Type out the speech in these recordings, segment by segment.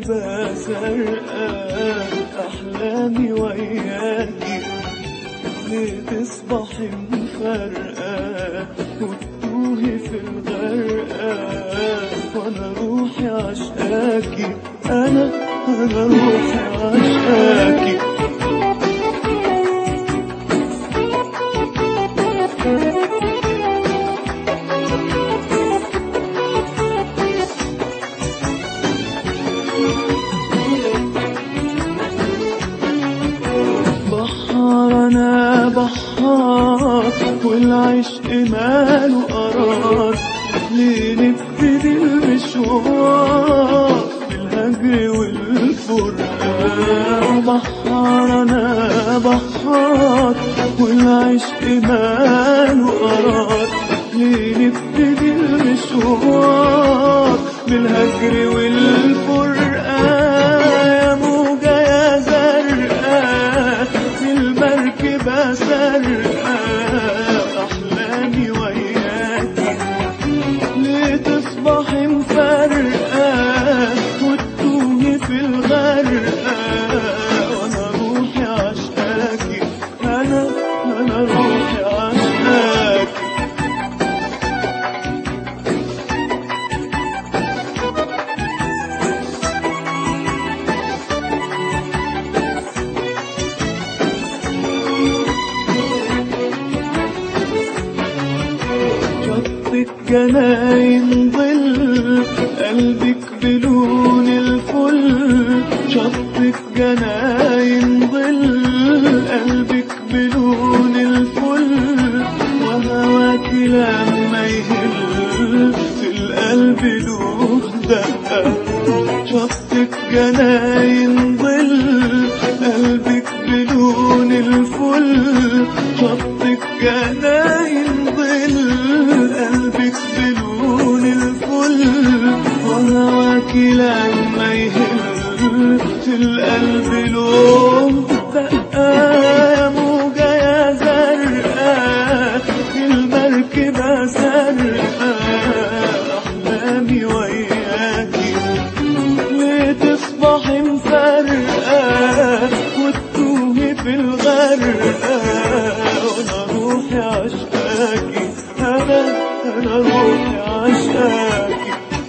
المركبة سرقة أحلامي وياكي ليه تصبحي مفرقة وتتوهي في الغرقة وأنا روحي عشقاكي أنا أنا روحي عشقاكي بحار انا بحار والعشق ماله قرار ليه نبتدي المشوار بالهجر والفرقان بحار انا بحار والعشق ماله قرار ليه نبتدي المشوار بالهجر والفرقان يا موجة يا زرقاء في المركبة سرقاء أحلامي وياكي ليه تصبحي مفرقة وتتوهي في الغرقة وأنا روحي عشقاكي أنا أنا روحي عشقاكي شطك جناين ظل قلبك بلون الفل شطك جناين ظل قلبك بلون الفل وهواك لما يهل في القلب له دقة شطك جناين ظل قلبك بلون الفل شطك جناين ظل قلبك بلون الفل وهواك لما يهل في القلب له دقة يا موجة يا زرقاء في المركبة سرقاء أحلامي وياكي ليه تصبحي مفرقة وتتوهي في الغرقة وأنا روحي عشقاكي أنا أنا روحي عشقاكي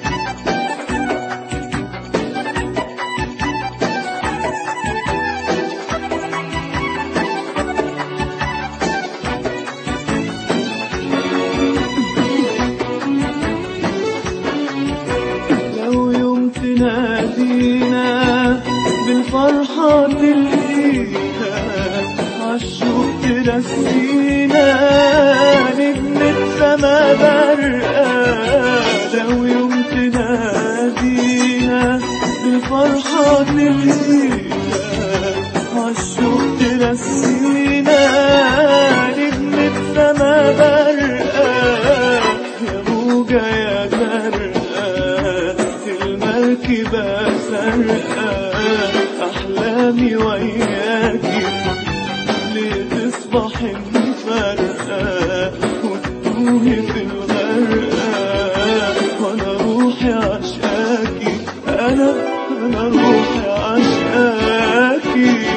لو يوم تنادينا بالفرحة تلقينا عالشوق ترسينا نجمة سما برقة لو يوم تنادينا بالفرحة تلقينا عالشوق ترسينا نجمة سما برقة يا موجة يا زرقاء في المركبة سرقة أحلامي وياكي ليه تصبحي مفرقة وتتوهي في الغرقة وأنا روحي عشقاكي أنا أنا روحي عشقاكي